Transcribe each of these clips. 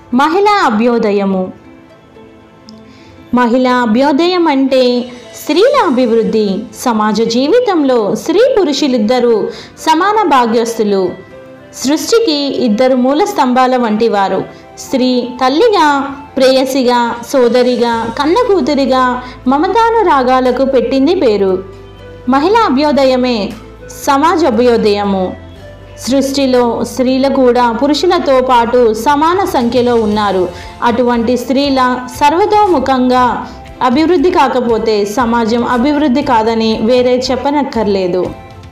మహిళా అభ్యోదయము మహిళా అభ్యోదయం అంటే స్త్రీల అభివృద్ధి సమాజ జీవితంలో స్త్రీ పురుషులిద్దరూ సమాన భాగ్యస్తులు సృష్టికి ఇద్దరు మూల స్తంభాల వంటి వారు స్త్రీ తల్లిగా ప్రేయసిగా సోదరిగా కన్న కూతురిగా మమతానురాగాలకు పెట్టింది పేరు మహిళా అభ్యోదయమే సమాజ అభ్యోదయము సృష్టిలో స్త్రీలు కూడా పురుషులతో పాటు సమాన సంఖ్యలో ఉన్నారు అటువంటి స్త్రీల సర్వతోముఖంగా అభివృద్ధి కాకపోతే సమాజం అభివృద్ధి కాదని వేరే చెప్పనక్కర్లేదు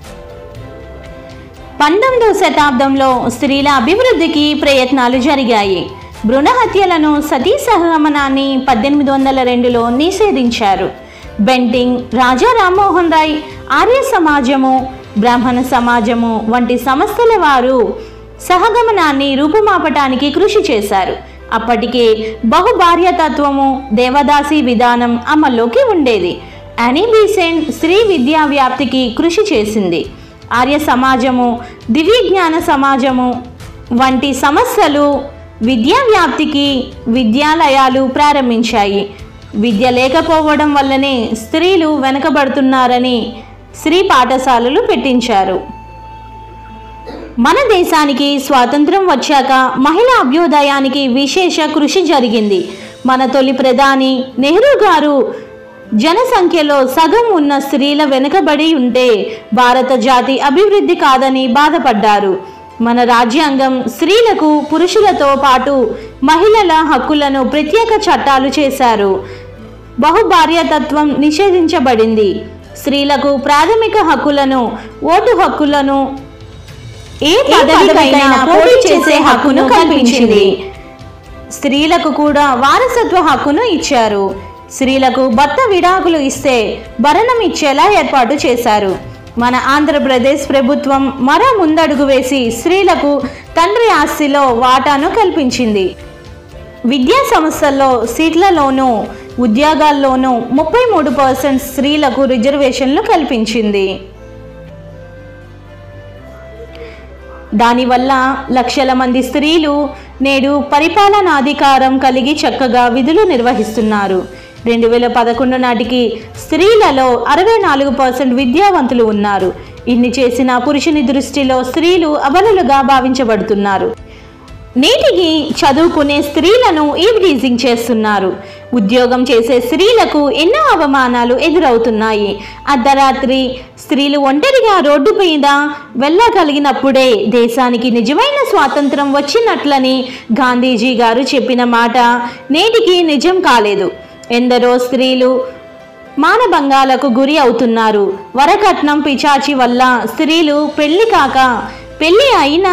పంతొమ్మిదవ శతాబ్దంలో స్త్రీల అభివృద్ధికి ప్రయత్నాలు జరిగాయి భ్రూణ హత్యలను సతీ సహగమనాన్ని పద్దెనిమిది వందల రెండులో నిషేధించారు బెంటింగ్ రాజా రామ్మోహన్ రాయ్ ఆర్య సమాజము బ్రాహ్మణ సమాజము వంటి సంస్థల వారు సహగమనాన్ని రూపుమాపటానికి కృషి చేశారు అప్పటికే బహుభార్యతత్వము దేవదాసి విధానం అమల్లోకి ఉండేది యానీ బీసెంట్ స్త్రీ విద్యా వ్యాప్తికి కృషి చేసింది ఆర్య సమాజము దివ్య జ్ఞాన సమాజము వంటి సంస్థలు విద్యా వ్యాప్తికి విద్యాలయాలు ప్రారంభించాయి విద్య లేకపోవడం వల్లనే స్త్రీలు వెనకబడుతున్నారని స్త్రీ పాఠశాలలు పెట్టించారు మన దేశానికి స్వాతంత్రం వచ్చాక మహిళా అభ్యుదయానికి విశేష కృషి జరిగింది మన తొలి ప్రధాని నెహ్రూ గారు జనసంఖ్యలో సగం ఉన్న స్త్రీల వెనుకబడి ఉంటే భారత జాతి అభివృద్ధి కాదని బాధపడ్డారు మన రాజ్యాంగం స్త్రీలకు పురుషులతో పాటు మహిళల హక్కులను ప్రత్యేక చట్టాలు చేశారు బహుభార్యతత్వం నిషేధించబడింది స్త్రీలకు ప్రాథమిక హక్కులను ఓటు హక్కులను ఏ పదవికైనా పోటీ చేసే హక్కును కల్పించింది స్త్రీలకు కూడా వారసత్వ హక్కును ఇచ్చారు స్త్రీలకు భర్త విడాకులు ఇస్తే భరణం ఇచ్చేలా ఏర్పాటు చేశారు మన ఆంధ్రప్రదేశ్ ప్రభుత్వం మరో ముందడుగు వేసి స్త్రీలకు తండ్రి ఆస్తిలో వాటాను కల్పించింది విద్యా సంస్థల్లో సీట్లలోనూ ఉద్యోగాల్లోనూ ముప్పై మూడు పర్సెంట్ స్త్రీలకు రిజర్వేషన్లు కల్పించింది దానివల్ల లక్షల మంది స్త్రీలు నేడు పరిపాలనాధికారం కలిగి చక్కగా విధులు నిర్వహిస్తున్నారు రెండు వేల పదకొండు నాటికి స్త్రీలలో అరవై నాలుగు పర్సెంట్ విద్యావంతులు ఉన్నారు ఇన్ని చేసిన పురుషుని దృష్టిలో స్త్రీలు అబలులుగా భావించబడుతున్నారు నేటికి చదువుకునే స్త్రీలను ఈవ్టీజింగ్ చేస్తున్నారు ఉద్యోగం చేసే స్త్రీలకు ఎన్నో అవమానాలు ఎదురవుతున్నాయి అర్ధరాత్రి స్త్రీలు ఒంటరిగా రోడ్డు మీద వెళ్ళగలిగినప్పుడే దేశానికి నిజమైన స్వాతంత్రం వచ్చినట్లని గాంధీజీ గారు చెప్పిన మాట నేటికి నిజం కాలేదు ఎందరో స్త్రీలు మానభంగాలకు గురి అవుతున్నారు వరకట్నం పిచాచి వల్ల స్త్రీలు పెళ్లి కాక పెళ్లి అయినా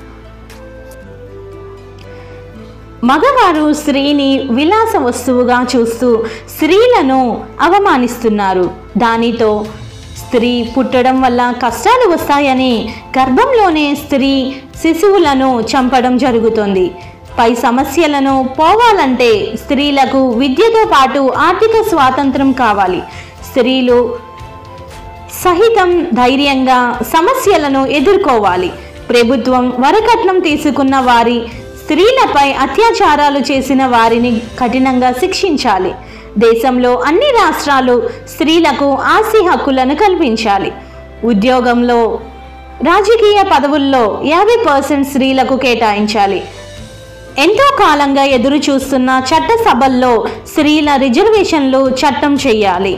మగవారు స్త్రీని విలాస వస్తువుగా చూస్తూ స్త్రీలను అవమానిస్తున్నారు దానితో స్త్రీ పుట్టడం వల్ల కష్టాలు వస్తాయని గర్భంలోనే స్త్రీ శిశువులను చంపడం జరుగుతుంది పై సమస్యలను పోవాలంటే స్త్రీలకు విద్యతో పాటు ఆర్థిక స్వాతంత్రం కావాలి స్త్రీలు సహితం ధైర్యంగా సమస్యలను ఎదుర్కోవాలి ప్రభుత్వం వరకట్నం తీసుకున్న వారి స్త్రీలపై అత్యాచారాలు చేసిన వారిని కఠినంగా శిక్షించాలి దేశంలో అన్ని రాష్ట్రాలు స్త్రీలకు ఆస్తి హక్కులను కల్పించాలి ఉద్యోగంలో రాజకీయ పదవుల్లో యాభై పర్సెంట్ స్త్రీలకు కేటాయించాలి ఎంతో కాలంగా ఎదురు చూస్తున్న చట్టసభల్లో స్త్రీల రిజర్వేషన్లు చట్టం చేయాలి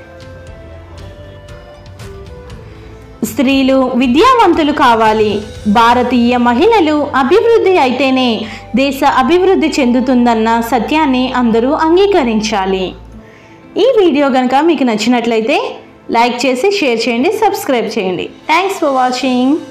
స్త్రీలు విద్యావంతులు కావాలి భారతీయ మహిళలు అభివృద్ధి అయితేనే దేశ అభివృద్ధి చెందుతుందన్న సత్యాన్ని అందరూ అంగీకరించాలి ఈ వీడియో కనుక మీకు నచ్చినట్లయితే లైక్ చేసి షేర్ చేయండి సబ్స్క్రైబ్ చేయండి థ్యాంక్స్ ఫర్ వాచింగ్